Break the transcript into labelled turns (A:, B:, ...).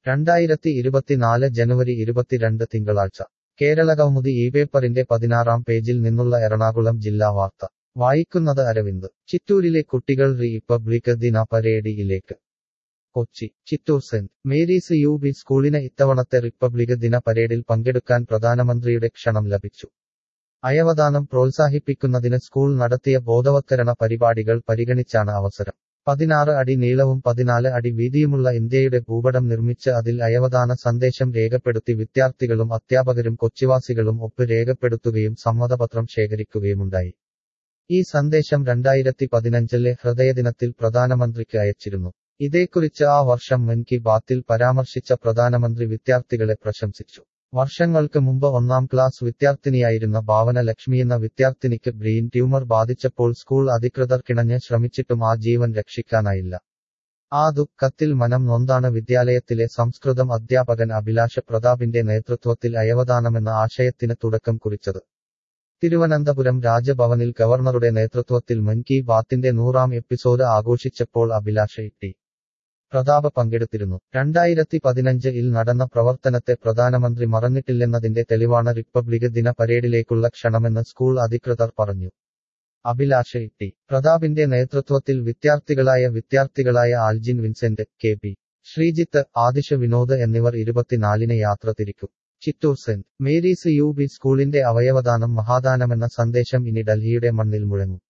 A: രണ്ടായിരത്തി ഇരുപത്തിനാല് ജനുവരി ഇരുപത്തിരണ്ട് തിങ്കളാഴ്ച കേരള കൗമുദി ഈ പേപ്പറിന്റെ പതിനാറാം പേജിൽ നിന്നുള്ള എറണാകുളം ജില്ലാ വാർത്ത വായിക്കുന്നത് അരവിന്ദ് ചിറ്റൂരിലെ കുട്ടികൾ റിപ്പബ്ലിക് ദിന പരേഡിയിലേക്ക് Kochi Chittur Saint Mary's U B സ്കൂളിന് ഇത്തവണത്തെ റിപ്പബ്ലിക് ദിന പരേഡിൽ പങ്കെടുക്കാൻ പ്രധാനമന്ത്രിയുടെ ക്ഷണം ലഭിച്ചു അയവദാനം പ്രോത്സാഹിപ്പിക്കുന്നതിന് സ്കൂൾ നടത്തിയ ബോധവത്കരണ പരിപാടികൾ പരിഗണിച്ചാണ് അവസരം പതിനാറ് അടി നീളവും പതിനാല് അടി വീതിയുമുള്ള ഇന്ത്യയുടെ ഭൂപടം നിർമ്മിച്ച് അതിൽ അയവദാന സന്ദേശം രേഖപ്പെടുത്തി വിദ്യാർത്ഥികളും അധ്യാപകരും കൊച്ചിവാസികളും ഒപ്പ് രേഖപ്പെടുത്തുകയും സമ്മതപത്രം ശേഖരിക്കുകയുമുണ്ടായി ഈ സന്ദേശം രണ്ടായിരത്തി പതിനഞ്ചിലെ ഹൃദയദിനത്തിൽ പ്രധാനമന്ത്രിക്ക് അയച്ചിരുന്നു ഇതേക്കുറിച്ച് ആ വർഷം മൻ കി ബാത്തിൽ പരാമർശിച്ച പ്രധാനമന്ത്രി വിദ്യാർത്ഥികളെ പ്രശംസിച്ചു വർഷങ്ങൾക്ക് മുമ്പ് ഒന്നാം ക്ലാസ് വിദ്യാർത്ഥിനിയായിരുന്ന ഭാവന ലക്ഷ്മിയെന്ന വിദ്യാർത്ഥിനിക്ക് ബ്രെയിൻ ട്യൂമർ ബാധിച്ചപ്പോൾ സ്കൂൾ അധികൃതർ കിണഞ്ഞ് ശ്രമിച്ചിട്ടും ആ ജീവൻ രക്ഷിക്കാനായില്ല ആ ദുഃഖത്തിൽ മനം നൊന്താണ് വിദ്യാലയത്തിലെ സംസ്കൃതം അധ്യാപകൻ അഭിലാഷ പ്രതാപിന്റെ നേതൃത്വത്തിൽ അയവദാനമെന്ന ആശയത്തിന് തുടക്കം കുറിച്ചത് തിരുവനന്തപുരം രാജഭവനിൽ ഗവർണറുടെ നേതൃത്വത്തിൽ മൻ കി ബാത്തിന്റെ നൂറാം എപ്പിസോഡ് ആഘോഷിച്ചപ്പോൾ അഭിലാഷ ടി പ്രതാപ പങ്കെടുത്തിരുന്നു രണ്ടായിരത്തി പതിനഞ്ച് ഇൽ നടന്ന പ്രവർത്തനത്തെ പ്രധാനമന്ത്രി മറന്നിട്ടില്ലെന്നതിന്റെ തെളിവാണ് റിപ്പബ്ലിക് ദിന പരേഡിലേക്കുള്ള ക്ഷണമെന്ന് സ്കൂൾ അധികൃതർ പറഞ്ഞു അഭിലാഷ ടി പ്രതാപിന്റെ നേതൃത്വത്തിൽ വിദ്യാർത്ഥികളായ വിദ്യാർത്ഥികളായ Aljin Vincent K P Sreejith Aadisha Vinod എന്നിവർ ഇരുപത്തിനാലിന് യാത്ര തിരിക്കും Chittur Saint Mary's U B സ്കൂളിന്റെ അവയവദാനം മഹാദാനമെന്ന സന്ദേശം ഇനി ഡൽഹിയുടെ മണ്ണിൽ മുഴങ്ങും